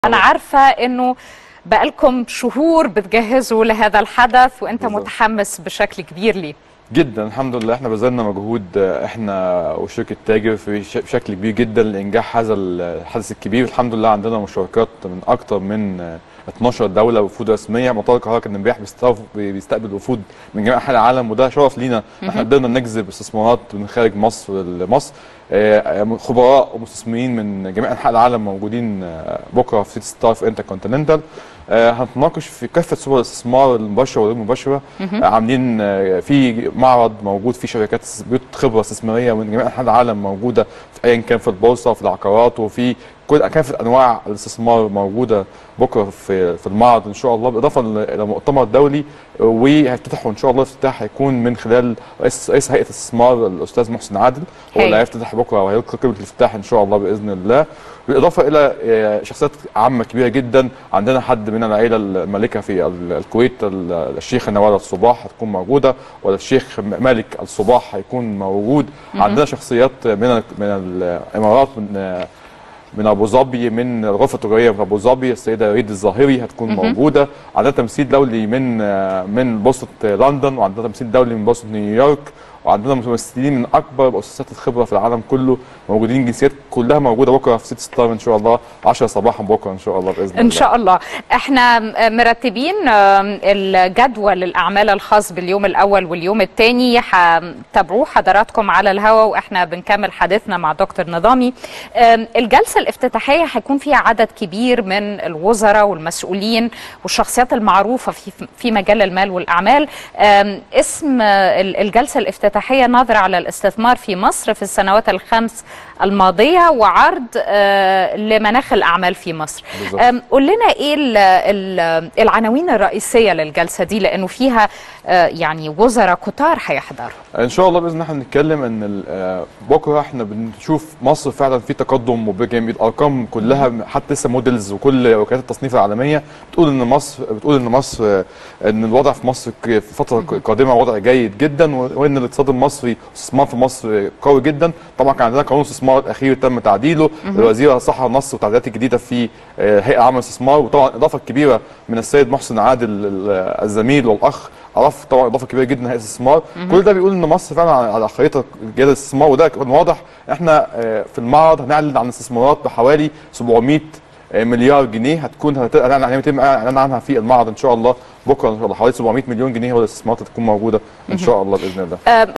أنا عارفة إنه بقالكم شهور بتجهزوا لهذا الحدث وأنت بالظبط. متحمس بشكل كبير ليه جدا الحمد لله احنا بذلنا مجهود آه، احنا وشركه تاجر في ش- بشكل كبير جدا لانجاح هذا الحدث الكبير الحمد لله عندنا مشاركات من اكثر من آه، 12 دوله وفود رسميه مطار القاهره كان امبارح بيستضاف- بيستقبل وفود من جميع انحاء العالم وده شرف لينا احنا قدرنا نجذب استثمارات من خارج مصر لمصر آه، خبراء ومستثمرين من جميع انحاء العالم موجودين آه، بكره في سيتي ستار في انتر كونتيننتال آه، هنتناقش في كافه سبل الاستثمار المباشره والغير المباشره آه، عاملين آه، في معرض موجود فيه شركات اس- بيوت خبره استثماريه من جميع انحاء العالم موجوده في ايا كان في البورصه وفي العقارات وفي كل كافه انواع الاستثمار موجوده بكره في في المعرض ان شاء الله بالاضافه ل- الى مؤتمر دولي آه، وهيفتتحوا ان شاء الله الافتتاح هيكون من خلال رئيس رئيس هيئه الاستثمار الاستاذ محسن عادل هو هايل. اللي هيفتتح بكره وهيلقي كلمه الافتتاح ان شاء الله باذن الله بالاضافه الى آه، شخصيات عامه كبيره جدا عندنا حد من العائله المالكه في ال- الكويت ال- الشيخه نوال الصباح هتكون موجوده ولا الشيخ مالك الصباح هيكون موجود عندنا شخصيات من ال- من الامارات من آه، من ابو ظبي من الغرفه التجاريه في ابو ظبي السيده ريد الظاهري هتكون موجوده عندنا تمثيل دولي من آه، من بورصه لندن وعندنا تمثيل دولي من بورصه نيويورك وعندنا ممثلين من اكبر مؤسسات الخبره في العالم كله موجودين جنسيات كلها موجوده بكره في سيتي ستار ان شاء الله 10 صباحا بكره ان شاء الله باذن الله إن شاء الله إحنا مرتبين آم، الجدول الأعمال الخاص باليوم الأول واليوم الثاني هتابعوه حضراتكم على الهواء وإحنا بنكمل حديثنا مع دكتور نظامي آم، الجلسة الافتتاحية هيكون فيها عدد كبير من الوزراء والمسؤولين والشخصيات المعروفة في في مجال المال والأعمال آم، اسم آه، الجلسة الافتتاحية نظرة على الاستثمار في مصر في السنوات الخمس الماضية وعرض آه، لمناخ الأعمال في مصر بالظبط. أم، قول لنا ايه ال ال العناوين الرئيسيه للجلسه دي لانه فيها آه، يعني وزراء كتار هيحضروا ان شاء الله باذن الله احنا بنتكلم ان ال- آه، بكره احنا بنشوف مصر فعلا في تقدم وبجميع الارقام كلها حتى لسه موديلز وكل وكالات التصنيف العالميه بتقول ان مصر بتقول ان مصر آه، ان الوضع في مصر ك- في الفتره القادمه وضع جيد جدا و- وان الاقتصاد المصري والاستثمار في مصر قوي جدا طبعا كان عندنا قانون الاستثمار الاخير تم تعديله الوزير صح النص والتعديلات الجديده في آه، هيئه عامه للاستثمار وطبعا الاضافه الكبيره من السيد محسن عادل ال- الزميل والاخ عرف طبعا اضافه كبيره جدا هيئه الاستثمار كل ده بيقول ان مصر فعلا على على خريطه جيده الاستثمار وده كان واضح احنا آه، في المعرض هنعلن عن استثمارات بحوالي 700 آه، مليار جنيه هتكون هت- هنعلن عنها يتم اعلان عنها في المعرض ان شاء الله بكره ان شاء الله حوالي 700 مليون جنيه هو الاستثمارات اللي تكون موجوده ان شاء الله باذن الله آه،